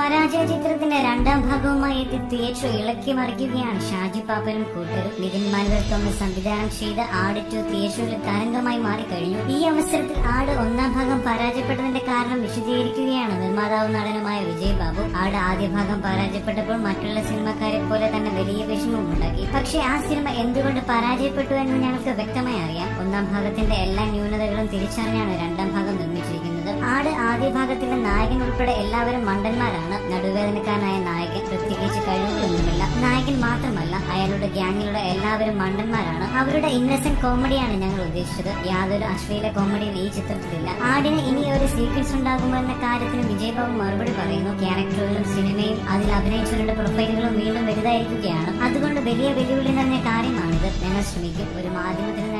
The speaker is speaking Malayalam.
പരാജയ ചിത്രത്തിന്റെ രണ്ടാം ഭാഗവുമായി എത്തി തിയേറ്റർ ഇളക്കി മറിക്കുകയാണ് ഷാജി പാപ്പനും കൂട്ടരും നിതിൻ മാനുവൽ തോമസ് സംവിധാനം ചെയ്ത ആട് ടു തിയേറ്ററിൽ തരംഗമായി മാറിക്കഴിഞ്ഞു ഈ അവസരത്തിൽ ആട് ഒന്നാം ഭാഗം പരാജയപ്പെട്ടതിന്റെ കാരണം വിശദീകരിക്കുകയാണ് നിർമ്മാതാവും നടനുമായ വിജയ് ബാബു ആട് ആദ്യ ഭാഗം പരാജയപ്പെട്ടപ്പോൾ മറ്റുള്ള സിനിമക്കാരെ പോലെ തന്നെ വലിയ വിഷമവും ഉണ്ടാക്കി പക്ഷേ ആ സിനിമ എന്തുകൊണ്ട് പരാജയപ്പെട്ടു എന്ന് ഞങ്ങൾക്ക് വ്യക്തമായി അറിയാം ഒന്നാം ഭാഗത്തിന്റെ എല്ലാ ന്യൂനതകളും തിരിച്ചറിഞ്ഞാണ് രണ്ടാം ഭാഗം നിർമ്മിച്ചിരിക്കുന്നത് ആട് ആദ്യ ഭാഗത്തിലെ നായകൻ ഉൾപ്പെടെ എല്ലാവരും മണ്ടന്മാരാണ് നടുവേദനക്കാരനായ നായകൻ പ്രത്യേകിച്ച് കഴിവുകളൊന്നുമില്ല നായകൻ മാത്രമല്ല അയാളുടെ ഗ്യാങ്ങിലുള്ള എല്ലാവരും മണ്ടന്മാരാണ് അവരുടെ ഇന്നസെന്റ് കോമഡിയാണ് ഞങ്ങൾ ഉദ്ദേശിച്ചത് യാതൊരു അശ്ലീല കോമഡിയും ഈ ചിത്രത്തിലില്ല ആടിന് ഇനി ഒരു സീക്വൻസ് ഉണ്ടാകുമോ എന്ന കാര്യത്തിന് വിജയ് ബാബു മറുപടി പറയുന്നു ക്യാരക്ടറുകളും സിനിമയും അതിൽ അഭിനയിച്ചവരുടെ പ്രൊഫൈലുകളും വീണ്ടും വലുതായിരിക്കുകയാണ് അതുകൊണ്ട് വലിയ വെല്ലുവിളി നിറഞ്ഞ കാര്യമാണിത് ഞങ്ങൾ ശ്രമിക്കും ഒരു മാധ്യമത്തിന്